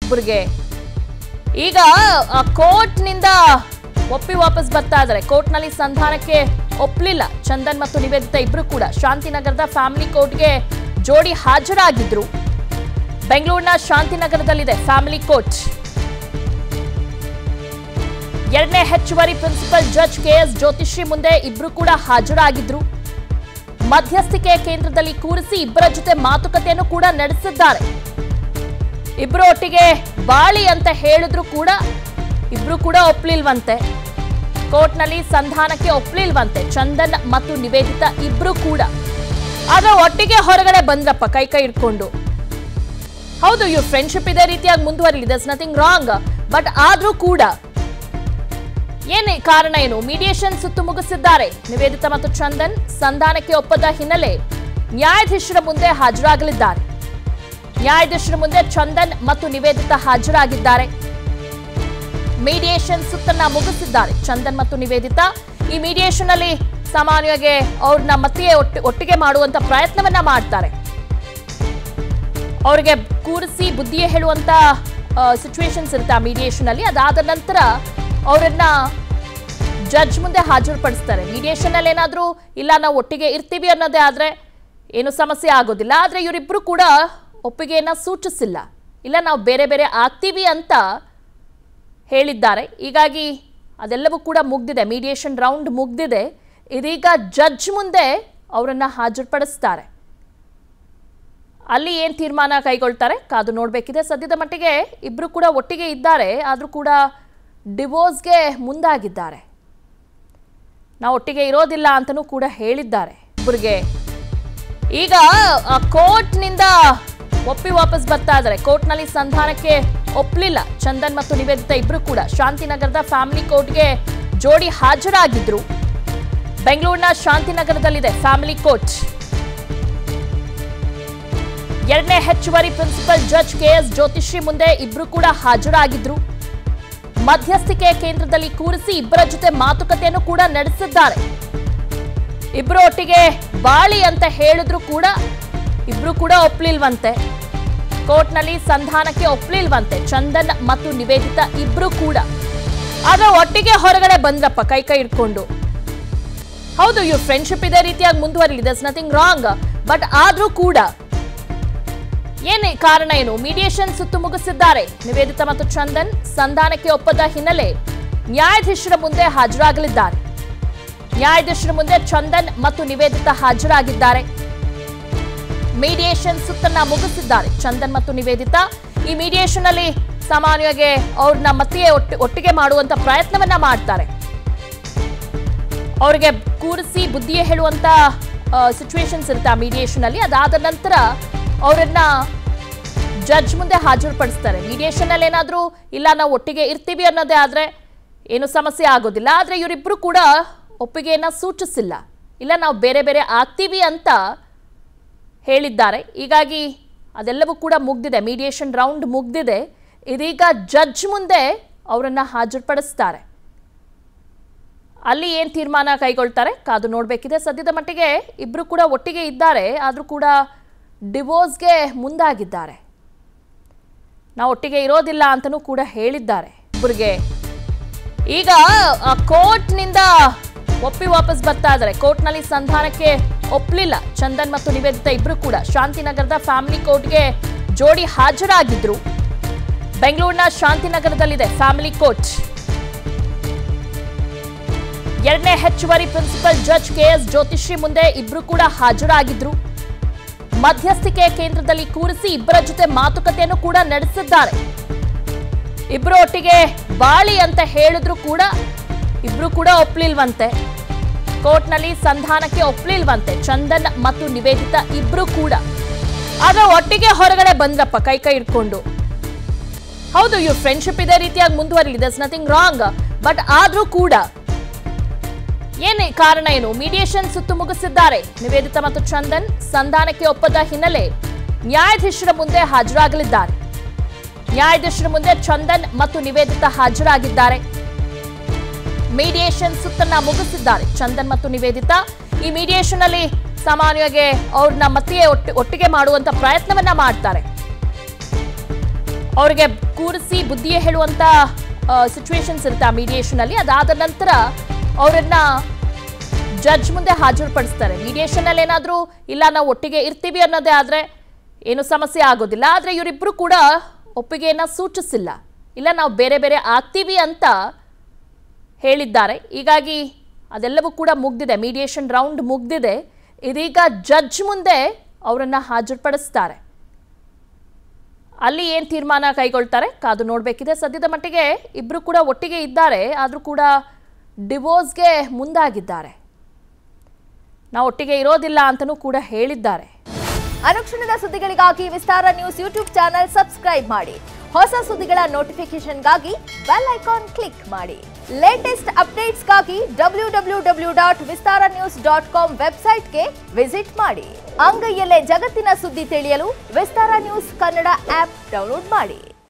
ಇಬ್ಬರಿಗೆ ಈಗ ಕೋರ್ಟ್ನಿಂದ ಒಪ್ಪಿ ವಾಪಸ್ ಬರ್ತಾ ಇದ್ದಾರೆ ಕೋರ್ಟ್ನಲ್ಲಿ ಸಂಧಾನಕ್ಕೆ ಒಪ್ಪಲಿಲ್ಲ ಚಂದನ್ ಮತ್ತು ನಿವೇದಿತಾ ಇಬ್ರು ಕೂಡ ಶಾಂತಿನಗರದ ಫ್ಯಾಮಿಲಿ ಕೋರ್ಟ್ಗೆ ಜೋಡಿ ಹಾಜರಾಗಿದ್ರು ಬೆಂಗಳೂರಿನ ಶಾಂತಿನಗರದಲ್ಲಿದೆ ಫ್ಯಾಮಿಲಿ ಕೋರ್ಟ್ ಎರಡನೇ ಹೆಚ್ಚುವರಿ ಪ್ರಿನ್ಸಿಪಲ್ ಜಡ್ಜ್ ಕೆಎಸ್ ಜ್ಯೋತಿಶ್ರೀ ಮುಂದೆ ಇಬ್ರು ಕೂಡ ಹಾಜರಾಗಿದ್ರು ಮಧ್ಯಸ್ಥಿಕೆ ಕೇಂದ್ರದಲ್ಲಿ ಕೂರಿಸಿ ಇಬ್ಬರ ಜೊತೆ ಮಾತುಕತೆಯನ್ನು ಕೂಡ ನಡೆಸಿದ್ದಾರೆ ಇಬ್ರು ಒಟ್ಟಿಗೆ ಬಾಳಿ ಅಂತ ಹೇಳಿದ್ರು ಕೂಡ ಇಬ್ರು ಕೂಡ ಒಪ್ಲಿಲ್ವಂತೆ ಕೋರ್ಟ್ನಲ್ಲಿ ಸಂಧಾನಕ್ಕೆ ಒಪ್ಲಿಲ್ವಂತೆ ಚಂದನ್ ಮತ್ತು ನಿವೇದಿತಾ ಇಬ್ರು ಕೂಡ ಆದ್ರೆ ಒಟ್ಟಿಗೆ ಹೊರಗಡೆ ಬಂದ್ರಪ್ಪ ಕೈ ಕೈ ಇಟ್ಕೊಂಡು ಹೌದು ಇವ್ರ ಫ್ರೆಂಡ್ಶಿಪ್ ಇದೇ ರೀತಿಯಾಗಿ ಮುಂದುವರಿಲಿ ದಸ್ ನಥಿಂಗ್ ರಾಂಗ್ ಬಟ್ ಆದ್ರೂ ಕೂಡ ಏನೇ ಕಾರಣ ಏನು ಮೀಡಿಯೇಷನ್ ಸುತ್ತು ಮುಗಿಸಿದ್ದಾರೆ ನಿವೇದಿತಾ ಮತ್ತು ಚಂದನ್ ಸಂಧಾನಕ್ಕೆ ಒಪ್ಪದ ಹಿನ್ನೆಲೆ ನ್ಯಾಯಾಧೀಶರ ಮುಂದೆ ಹಾಜರಾಗಲಿದ್ದಾರೆ ನ್ಯಾಯಾಧೀಶರ ಮುಂದೆ ಚಂದನ್ ಮತ್ತು ನಿವೇದಿತಾ ಹಾಜರಾಗಿದ್ದಾರೆ ಮೀಡಿಯೇಷನ್ ಸುತ್ತನ್ನ ಮುಗಿಸಿದ್ದಾರೆ ಚಂದನ್ ಮತ್ತು ನಿವೇದಿತಾ ಈ ಮೀಡಿಯೇಷನ್ ಅಲ್ಲಿ ಸಾಮಾನ್ಯವಾಗಿ ಅವ್ರನ್ನ ಮತ್ತೆ ಒಟ್ಟಿ- ಒಟ್ಟಿಗೆ ಮಾಡುವಂತ ಪ್ರಯತ್ನವನ್ನ ಮಾಡ್ತಾರೆ ಅವ್ರಿಗೆ ಕೂರಿಸಿ ಬುದ್ಧಿಯೇ ಹೇಳುವಂತ ಸಿಚುವೇಶನ್ಸ್ ಇರುತ್ತೆ ಆ ಮೀಡಿಯೇಷನ್ ಅಲ್ಲಿ ಅದಾದ ನಂತರ ಅವರನ್ನ ಜಡ್ಜ್ ಮುಂದೆ ಹಾಜರುಪಡಿಸ್ತಾರೆ ಮೀಡಿಯೇಷನ್ ಅಲ್ಲಿ ಏನಾದ್ರೂ ಇಲ್ಲ ನಾವು ಒಟ್ಟಿಗೆ ಇರ್ತೀವಿ ಅನ್ನೋದೇ ಆದ್ರೆ ಏನು ಸಮಸ್ಯೆ ಆಗೋದಿಲ್ಲ ಆದ್ರೆ ಇವರಿಬ್ರು ಕೂಡ ಒಪ್ಪಿಗೆಯನ್ನ ಸೂಚಿಸಿಲ್ಲ ಇಲ್ಲ ನಾವು ಬೇರೆ ಬೇರೆ ಆಗ್ತೀವಿ ಅಂತ ಹೇಳಿದ್ದಾರೆ ಹೀಗಾಗಿ ಅದೆಲ್ಲವೂ ಕೂಡ ಮುಗ್ದಿದೆ ಮೀಡಿಯೇಷನ್ ರೌಂಡ್ ಮುಗ್ದಿದೆ ಇದೀಗ ಜಡ್ಜ್ ಮುಂದೆ ಅವರನ್ನ ಹಾಜರುಪಡಿಸ್ತಾರೆ ಅಲ್ಲಿ ಏನು ತೀರ್ಮಾನ ಕೈಗೊಳ್ತಾರೆ ಕಾದು ನೋಡಬೇಕಿದೆ ಸದ್ಯದ ಮಟ್ಟಿಗೆ ಇಬ್ಬರು ಕೂಡ ಒಟ್ಟಿಗೆ ಇದ್ದಾರೆ ಆದರೂ ಕೂಡ ಡಿವೋರ್ಸ್ಗೆ ಮುಂದಾಗಿದ್ದಾರೆ ನಾವು ಒಟ್ಟಿಗೆ ಇರೋದಿಲ್ಲ ಅಂತಲೂ ಕೂಡ ಹೇಳಿದ್ದಾರೆ ಇಬ್ಬರಿಗೆ ಈಗ ಕೋರ್ಟ್ನಿಂದ ಒಪ್ಪಿ ವಾಪಸ್ ಬರ್ತಾ ಇದ್ದಾರೆ ಕೋರ್ಟ್ನಲ್ಲಿ ಸಂಧಾನಕ್ಕೆ ಒಪ್ಪಲಿಲ್ಲ ಚಂದನ್ ಮತ್ತು ನಿವೇದಿತಾ ಇಬ್ರು ಕೂಡ ಶಾಂತಿನಗರದ ಫ್ಯಾಮಿಲಿ ಕೋರ್ಟ್ಗೆ ಜೋಡಿ ಹಾಜರಾಗಿದ್ರು ಬೆಂಗಳೂರಿನ ಶಾಂತಿನಗರದಲ್ಲಿದೆ ಫ್ಯಾಮಿಲಿ ಕೋರ್ಟ್ ಎರಡನೇ ಹೆಚ್ಚುವರಿ ಪ್ರಿನ್ಸಿಪಲ್ ಜಡ್ಜ್ ಕೆಎಸ್ ಜ್ಯೋತಿಶ್ರೀ ಮುಂದೆ ಇಬ್ರು ಕೂಡ ಹಾಜರಾಗಿದ್ರು ಮಧ್ಯಸ್ಥಿಕೆ ಕೇಂದ್ರದಲ್ಲಿ ಕೂರಿಸಿ ಇಬ್ಬರ ಜೊತೆ ಮಾತುಕತೆಯನ್ನು ಕೂಡ ನಡೆಸಿದ್ದಾರೆ ಇಬ್ರು ಒಟ್ಟಿಗೆ ಬಾಳಿ ಅಂತ ಹೇಳಿದ್ರು ಕೂಡ ಇಬ್ರು ಕೂಡ ಒಪ್ಲಿಲ್ವಂತೆ ಕೋರ್ಟ್ನಲ್ಲಿ ಸಂಧಾನಕ್ಕೆ ಒಪ್ಲಿಲ್ವಂತೆ ಚಂದನ್ ಮತ್ತು ನಿವೇದಿತಾ ಇಬ್ರು ಕೂಡ ಆದ್ರೆ ಒಟ್ಟಿಗೆ ಹೊರಗಡೆ ಬಂದ್ರಪ್ಪ ಕೈ ಕೈ ಇಟ್ಕೊಂಡು ಹೌದು ಇವ್ರ ಫ್ರೆಂಡ್ಶಿಪ್ ಇದೇ ರೀತಿಯಾಗಿ ಮುಂದುವರಿಲಿ ದಸ್ ನಥಿಂಗ್ ರಾಂಗ್ ಬಟ್ ಆದ್ರೂ ಕೂಡ ಏನೇ ಕಾರಣ ಏನು ಮೀಡಿಯೇಷನ್ ಸುತ್ತು ಮುಗಿಸಿದ್ದಾರೆ ನಿವೇದಿತಾ ಮತ್ತು ಚಂದನ್ ಸಂಧಾನಕ್ಕೆ ಒಪ್ಪದ ಹಿನ್ನೆಲೆ ನ್ಯಾಯಾಧೀಶರ ಮುಂದೆ ಹಾಜರಾಗಲಿದ್ದಾರೆ ನ್ಯಾಯಾಧೀಶರ ಮುಂದೆ ಚಂದನ್ ಮತ್ತು ನಿವೇದಿತಾ ಹಾಜರಾಗಿದ್ದಾರೆ ಮೀಡಿಯೇಷನ್ ಸುತ್ತನ್ನ ಮುಗಿಸಿದ್ದಾರೆ ಚಂದನ್ ಮತ್ತು ನಿವೇದಿತಾ ಈ ಮೀಡಿಯೇಷನ್ ಅಲ್ಲಿ ಸಾಮಾನ್ಯವಾಗಿ ಅವ್ರನ್ನ ಮತ್ತೆ ಒಟ್ಟಿ- ಒಟ್ಟಿಗೆ ಮಾಡುವಂತ ಪ್ರಯತ್ನವನ್ನ ಮಾಡ್ತಾರೆ ಅವ್ರಿಗೆ ಕೂರಿಸಿ ಬುದ್ಧಿಯೇ ಹೇಳುವಂತ ಸಿಚುವೇಶನ್ಸ್ ಇರುತ್ತೆ ಆ ಮೀಡಿಯೇಷನ್ ಅಲ್ಲಿ ಅದಾದ ನಂತರ ಅವರನ್ನ ಜಡ್ಜ್ ಮುಂದೆ ಹಾಜರುಪಡಿಸ್ತಾರೆ ಮೀಡಿಯೇಷನ್ ಅಲ್ಲಿ ಏನಾದ್ರೂ ಇಲ್ಲ ನಾವು ಒಟ್ಟಿಗೆ ಇರ್ತೀವಿ ಅನ್ನೋದೇ ಆದ್ರೆ ಏನು ಸಮಸ್ಯೆ ಆಗೋದಿಲ್ಲ ಆದ್ರೆ ಇವರಿಬ್ರು ಕೂಡ ಒಪ್ಪಿಗೆಯನ್ನ ಸೂಚಿಸಿಲ್ಲ ಇಲ್ಲ ನಾವು ಬೇರೆ ಬೇರೆ ಆಗ್ತೀವಿ ಅಂತ ಹೇಳಿದ್ದಾರೆ ಹೀಗಾಗಿ ಅದೆಲ್ಲವೂ ಕೂಡ ಮುಗ್ದಿದೆ ಮೀಡಿಯೇಷನ್ ರೌಂಡ್ ಮುಗ್ದಿದೆ ಇದೀಗ ಜಡ್ಜ್ ಮುಂದೆ ಅವರನ್ನ ಹಾಜರುಪಡಿಸ್ತಾರೆ ಅಲ್ಲಿ ಏನು ತೀರ್ಮಾನ ಕೈಗೊಳ್ತಾರೆ ಕಾದು ನೋಡಬೇಕಿದೆ ಸದ್ಯದ ಮಟ್ಟಿಗೆ ಇಬ್ಬರು ಕೂಡ ಒಟ್ಟಿಗೆ ಇದ್ದಾರೆ ಆದರೂ ಕೂಡ ಡಿವೋರ್ಸ್ಗೆ ಮುಂದಾಗಿದ್ದಾರೆ ನಾವು ಒಟ್ಟಿಗೆ ಇರೋದಿಲ್ಲ ಅಂತಲೂ ಕೂಡ ಹೇಳಿದ್ದಾರೆ ಇಬ್ಬರಿಗೆ ಈಗ ಕೋರ್ಟ್ನಿಂದ ಒಪ್ಪಿ ವಾಪಸ್ ಬರ್ತಾ ಇದ್ದಾರೆ ಕೋರ್ಟ್ನಲ್ಲಿ ಸಂಧಾನಕ್ಕೆ ಒಪ್ಪಲಿಲ್ಲ ಚಂದನ್ ಮತ್ತು ನಿವೇದಿತಾ ಇಬ್ರು ಕೂಡ ಶಾಂತಿನಗರದ ಫ್ಯಾಮಿಲಿ ಕೋರ್ಟ್ಗೆ ಜೋಡಿ ಹಾಜರಾಗಿದ್ರು ಬೆಂಗಳೂರಿನ ಶಾಂತಿನಗರದಲ್ಲಿದೆ ಫ್ಯಾಮಿಲಿ ಕೋರ್ಟ್ ಎರಡನೇ ಹೆಚ್ಚುವರಿ ಪ್ರಿನ್ಸಿಪಲ್ ಜಡ್ಜ್ ಕೆಎಸ್ ಜ್ಯೋತಿಶ್ರೀ ಮುಂದೆ ಇಬ್ರು ಕೂಡ ಹಾಜರಾಗಿದ್ರು ಮಧ್ಯಸ್ಥಿಕೆ ಕೇಂದ್ರದಲ್ಲಿ ಕೂರಿಸಿ ಇಬ್ಬರ ಜೊತೆ ಮಾತುಕತೆಯನ್ನು ಕೂಡ ನಡೆಸಿದ್ದಾರೆ ಇಬ್ರು ಒಟ್ಟಿಗೆ ಬಾಳಿ ಅಂತ ಹೇಳಿದ್ರು ಕೂಡ ಇಬ್ರು ಕೂಡ ಒಪ್ಲಿಲ್ವಂತೆ ಕೋರ್ಟ್ನಲ್ಲಿ ಸಂಧಾನಕ್ಕೆ ಒಪ್ಲಿಲ್ವಂತೆ ಚಂದನ್ ಮತ್ತು ನಿವೇದಿತಾ ಇಬ್ರು ಕೂಡ ಆದ್ರೆ ಒಟ್ಟಿಗೆ ಹೊರಗಡೆ ಬಂದ್ರಪ್ಪ ಕೈ ಕೈ ಇಟ್ಕೊಂಡು ಹೌದು ಇವ್ರ ಫ್ರೆಂಡ್ಶಿಪ್ ಇದೇ ರೀತಿಯಾಗಿ ಮುಂದುವರಿಲಿ ದಸ್ ನಥಿಂಗ್ ರಾಂಗ್ ಬಟ್ ಆದ್ರೂ ಕೂಡ ಏನೇ ಕಾರಣ ಏನು ಮೀಡಿಯೇಷನ್ ಸುತ್ತು ಮುಗಿಸಿದ್ದಾರೆ ನಿವೇದಿತಾ ಮತ್ತು ಚಂದನ್ ಸಂಧಾನಕ್ಕೆ ಒಪ್ಪದ ಹಿನ್ನೆಲೆ ನ್ಯಾಯಾಧೀಶರ ಮುಂದೆ ಹಾಜರಾಗಲಿದ್ದಾರೆ ನ್ಯಾಯಾಧೀಶರ ಮುಂದೆ ಚಂದನ್ ಮತ್ತು ನಿವೇದಿತಾ ಹಾಜರಾಗಿದ್ದಾರೆ ಮೀಡಿಯೇಷನ್ ಸುತ್ತನ್ನ ಮುಗಿಸಿದ್ದಾರೆ ಚಂದನ್ ಮತ್ತು ನಿವೇದಿತಾ ಈ ಮೀಡಿಯೇಷನ್ ಅಲ್ಲಿ ಸಾಮಾನ್ಯವಾಗಿ ಅವ್ರನ್ನ ಮತ್ತೆ ಒಟ್ಟಿ- ಒಟ್ಟಿಗೆ ಮಾಡುವಂತ ಪ್ರಯತ್ನವನ್ನ ಮಾಡ್ತಾರೆ ಅವ್ರಿಗೆ ಕೂರಿಸಿ ಬುದ್ಧಿಯೇ ಹೇಳುವಂತ ಸಿಚುವೇಶನ್ಸ್ ಇರುತ್ತೆ ಆ mediation ಅಲ್ಲಿ ಅದಾದ ನಂತರ ಅವರನ್ನ ಜಡ್ಜ್ ಮುಂದೆ ಹಾಜರುಪಡಿಸ್ತಾರೆ ಮೀಡಿಯೇಷನ್ ಅಲ್ಲಿ ಏನಾದರೂ ಇಲ್ಲ ನಾವು ಒಟ್ಟಿಗೆ ಇರ್ತೀವಿ ಅನ್ನೋದೇ ಆದರೆ ಏನು ಸಮಸ್ಯೆ ಆಗೋದಿಲ್ಲ ಆದರೆ ಇವರಿಬ್ಬರು ಕೂಡ ಒಪ್ಪಿಗೆಯನ್ನ ಸೂಚಿಸಿಲ್ಲ ಇಲ್ಲ ನಾವು ಬೇರೆ ಬೇರೆ ಆಗ್ತೀವಿ ಅಂತ ಹೇಳಿದ್ದಾರೆ ಹೀಗಾಗಿ ಅದೆಲ್ಲವೂ ಕೂಡ ಮುಗ್ದಿದೆ ಮೀಡಿಯೇಷನ್ ರೌಂಡ್ ಮುಗ್ದಿದೆ ಇದೀಗ ಜಡ್ಜ್ ಮುಂದೆ ಅವರನ್ನ ಹಾಜರುಪಡಿಸ್ತಾರೆ ಅಲ್ಲಿ ಏನು ತೀರ್ಮಾನ ಕೈಗೊಳ್ತಾರೆ ಕಾದು ನೋಡಬೇಕಿದೆ ಸದ್ಯದ ಮಟ್ಟಿಗೆ ಇಬ್ಬರು ಕೂಡ ಒಟ್ಟಿಗೆ ಇದ್ದಾರೆ ಆದರೂ ಕೂಡ ಡಿವೋರ್ಸ್ಗೆ ಮುಂದಾಗಿದ್ದಾರೆ ನಾವು ಒಟ್ಟಿಗೆ ಇರೋದಿಲ್ಲ ಅಂತಲೂ ಕೂಡ ಹೇಳಿದ್ದಾರೆ ಅನುಕ್ಷಣದ ಸುದ್ದಿಗಳಿಗಾಗಿ Vistara news YouTube channel subscribe ಮಾಡಿ ಹೊಸ ಸುದ್ದಿಗಳ ನೋಟಿಫಿಕೇಶನ್ಗಾಗಿ ಬೆಲ್ ಐಕಾನ್ ಕ್ಲಿಕ್ ಮಾಡಿ ಲೇಟೆಸ್ಟ್ ಅಪ್ಡೇಟ್ಸ್ಗಾಗಿ W W W dot Vistara news dot com ವೆಬ್ಸೈಟ್ಗೆ ವಿಸಿಟ್ ಮಾಡಿ ಅಂಗೈಯಲ್ಲೇ ಜಗತ್ತಿನ ಸುದ್ದಿ ತಿಳಿಯಲು Vistara news Kannada app download ಮಾಡಿ